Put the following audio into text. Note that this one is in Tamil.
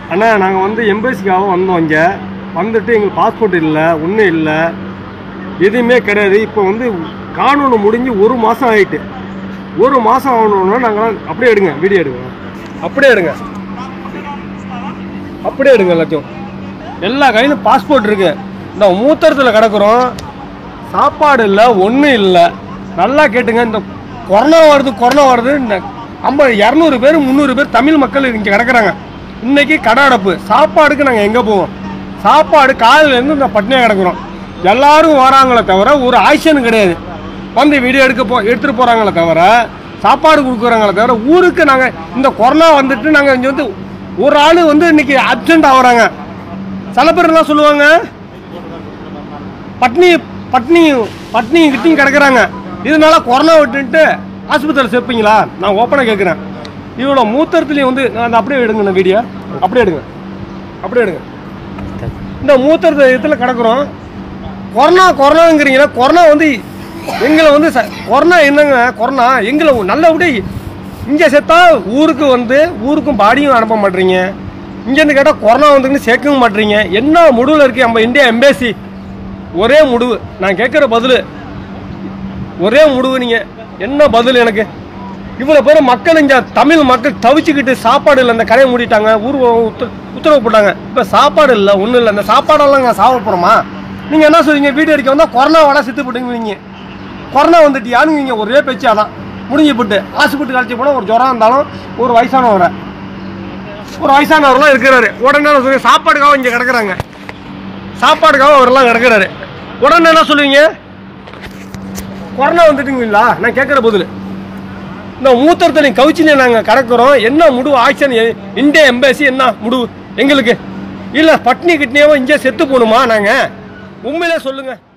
அண்ணா நாங்கள் வந்து எம்பசிக்காக வந்தோம் இங்கே வந்துட்டு எங்களுக்கு பாஸ்போர்ட் இல்லை ஒன்றும் இல்லை எதுவுமே கிடையாது இப்போ வந்து காணொன்று முடிஞ்சு ஒரு மாதம் ஆயிட்டு ஒரு மாதம் ஆகணும்னா நாங்கள் அப்படியே எடுங்க வீடியோ எடுங்க அப்படியே எடுங்க அப்படியே எடுங்க எல்லாத்தையும் எல்லா கையிலும் பாஸ்போர்ட் இருக்கு இந்த மூத்தரத்தில் கிடக்குறோம் சாப்பாடு இல்லை ஒன்றும் இல்லை நல்லா கேட்டுங்க இந்த கொரோனா வருது கொரோனா வருது இந்த ஐம்பது இரநூறு பேர் முந்நூறு பேர் தமிழ் மக்கள் இங்கே கிடக்குறாங்க இன்னைக்கு கடை அடைப்பு சாப்பாடுக்கு நாங்கள் எங்கே போவோம் சாப்பாடு காலையிலேருந்து இந்த பட்டினியாக கிடக்குறோம் எல்லாரும் வராங்களே தவிர ஒரு ஆக்ஷன் கிடையாது வந்து வீடியோ எடுக்க போ எடுத்துகிட்டு போகிறாங்களே தவிர சாப்பாடு கொடுக்குறாங்களே தவிர ஊருக்கு நாங்கள் இந்த கொரோனா வந்துட்டு நாங்கள் இங்கே வந்து ஒரு ஆள் வந்து இன்னைக்கு அப்சென்ட் ஆகுறாங்க சில பேர் என்ன சொல்லுவாங்க பட்னி பட்னி பட்னி கிட்னியும் கிடக்குறாங்க இதனால கொரோனா விட்டுன்ட்டு ஆஸ்பத்திரியில் சேர்ப்பீங்களா நான் ஓப்பனாக கேட்குறேன் இவ்வளோ மூத்தரத்துலேயும் வந்து நான் அந்த அப்படியே எடுங்க இந்த வீடியோ அப்படியே எடுங்க அப்படியே எடுங்க இந்த மூத்தரத்து இதில் கிடக்குறோம் கொரோனா கொரோனாங்கிறீங்களா கொரோனா வந்து எங்களை வந்து ச- கொரோனா என்னங்க கொரோனா எங்களை நல்லபடி இங்கே செத்தா ஊருக்கு வந்து ஊருக்கும் பாடியும் அனுப்ப மாட்டீங்க இங்கேருந்து கேட்டால் கொரோனா வந்துன்னு சேர்க்கவும் மாட்டீங்க என்ன முடிவில் இருக்கு நம்ம இந்தியா எம்பேசி ஒரே முடிவு நான் கேட்குற பதில் ஒரே முடிவு நீங்கள் என்ன பதில் எனக்கு இவ்வளோ பேர் மக்கள் இங்கே தமிழ் மக்கள் தவிச்சுக்கிட்டு சாப்பாடு இல்லை இந்த கடையை மூடிட்டாங்க ஊர் உத்த உத்தரவு போட்டாங்க இப்போ சாப்பாடு இல்லை ஒன்றும் இல்லை இந்த சாப்பாடெல்லாம் நாங்கள் சாப்பிட போகிறோமா நீங்கள் என்ன சொல்றீங்க வீடியோ அடிக்க வந்தால் கொரோனாவால செத்து போட்டுங்க கொரோனா வந்துட்டியான்னு நீங்கள் ஒரே பேச்சு அதான் முடிஞ்சு போட்டு ஹாஸ்பிட்டல் அழைச்சி போனால் ஒரு ஜுரம் இருந்தாலும் ஒரு வயசானவரை ஒரு வயசானவரெல்லாம் இருக்கிறாரு உடனே என்ன சொல்லுங்க சாப்பாடுக்காக இங்கே கிடக்குறாங்க சாப்பாடுக்காக அவரெல்லாம் கிடக்குறாரு உடனே என்ன சொல்லுவீங்க கொரோனா வந்துட்டுங்களா நான் கேட்குற பதில் இந்த மூத்தரத்தில் கவுச்சிலே நாங்கள் கிடக்குறோம் என்ன முடிவு ஆக்ஷன் இந்தியா எம்பேசி என்ன முடிவு எங்களுக்கு இல்லை பட்னி கிட்னியாவும் இங்கே செத்து போகணுமா நாங்கள் உண்மையிலே சொல்லுங்கள்